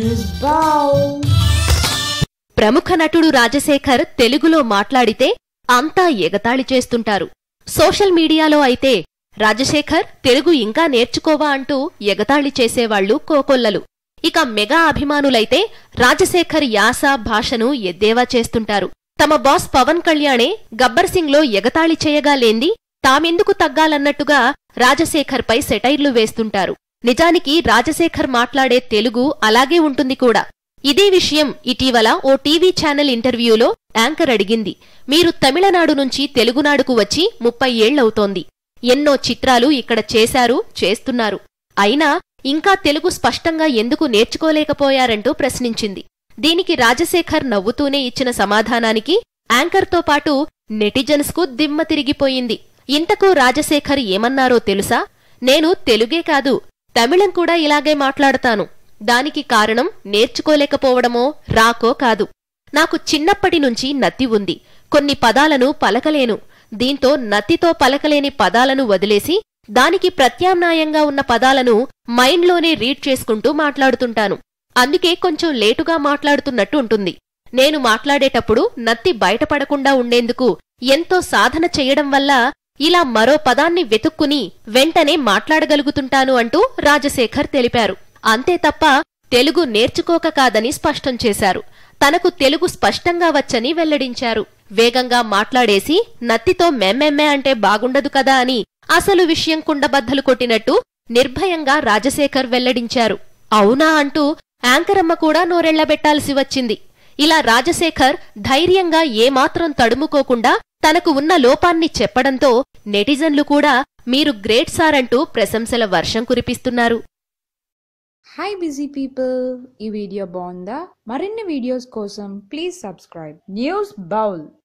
News Bowl. ప్రముఖ నటుడు రాజశేఖర్ తెలుగులో మాట్లాడితే అంతా ఎగతాళి చేస్తుంటారు సోషల్ మీడియాలో అయితే రాజశేఖర్ తెలుగు ఇంకా నేర్చుకోవా అంటూ ఎగతాళి చేసేవాళ్లు కోకొల్లలు ఇక మెగా అభిమానులైతే రాజశేఖర్ యాస భాషను ఎద్దేవా చేస్తుంటారు తమ బాస్ పవన్ కళ్యాణే గబ్బర్ సింగ్ లో ఎగతాళి చేయగా లేంది తామెందుకు తగ్గాలన్నట్టుగా రాజశేఖర్ పై సెటైర్లు వేస్తుంటారు నిజానికి రాజశేఖర్ మాట్లాడే తెలుగు అలాగే ఉంటుంది కూడా ఇదే విషయం ఇటీవల ఓ టీవీ ఛానల్ ఇంటర్వ్యూలో యాంకర్ అడిగింది మీరు తమిళనాడు నుంచి తెలుగునాడుకు వచ్చి ముప్పై ఏళ్లవుతోంది ఎన్నో చిత్రాలు ఇక్కడ చేశారు చేస్తున్నారు అయినా ఇంకా తెలుగు స్పష్టంగా ఎందుకు నేర్చుకోలేకపోయారంటూ ప్రశ్నించింది దీనికి రాజశేఖర్ నవ్వుతూనే ఇచ్చిన సమాధానానికి యాంకర్తో పాటు నెటిజన్స్కు దిమ్మ తిరిగిపోయింది ఇంతకు రాజశేఖర్ ఏమన్నారో తెలుసా నేను తెలుగే కాదు తమిళం కూడా ఇలాగే మాట్లాడతాను దానికి కారణం నేర్చుకోలేకపోవడమో రాకో కాదు నాకు చిన్నప్పటి నుంచి నత్తి ఉంది కొన్ని పదాలను పలకలేను దీంతో నత్తితో పలకలేని పదాలను వదిలేసి దానికి ప్రత్యామ్నాయంగా ఉన్న పదాలను మైండ్లోనే రీడ్ చేసుకుంటూ మాట్లాడుతుంటాను అందుకే కొంచెం లేటుగా మాట్లాడుతున్నట్టు ఉంటుంది నేను మాట్లాడేటప్పుడు నత్తి బయటపడకుండా ఉండేందుకు ఎంతో సాధన చెయ్యడం వల్ల ఇలా మరో పదాన్ని వెతుక్కుని వెంటనే మాట్లాడగలుగుతుంటాను అంటూ రాజశేఖర్ తెలిపారు అంతే తప్ప తెలుగు నేర్చుకోక కాదని స్పష్టం చేశారు తనకు తెలుగు స్పష్టంగా వచ్చని వెల్లడించారు వేగంగా మాట్లాడేసి నత్తితో మెమ్మెమ్మే అంటే బాగుండదు కదా అని అసలు విషయం కుండబద్దలు కొట్టినట్టు నిర్భయంగా రాజశేఖర్ వెల్లడించారు అవునా అంటూ యాంకరమ్మ కూడా నోరెళ్లబెట్టాల్సి వచ్చింది ఇలా రాజశేఖర్ ధైర్యంగా ఏమాత్రం తడుముకోకుండా తనకు ఉన్న లోపాన్ని చెప్పడంతో నెటిజన్లు కూడా మీరు గ్రేట్ సార్ అంటూ ప్రశంసల వర్షం కురిపిస్తున్నారు హాయ్ బిజీ పీపుల్ ఈ వీడియో బాగుందా మరిన్ని వీడియోస్ కోసం ప్లీజ్ సబ్స్క్రైబ్ న్యూస్ బౌల్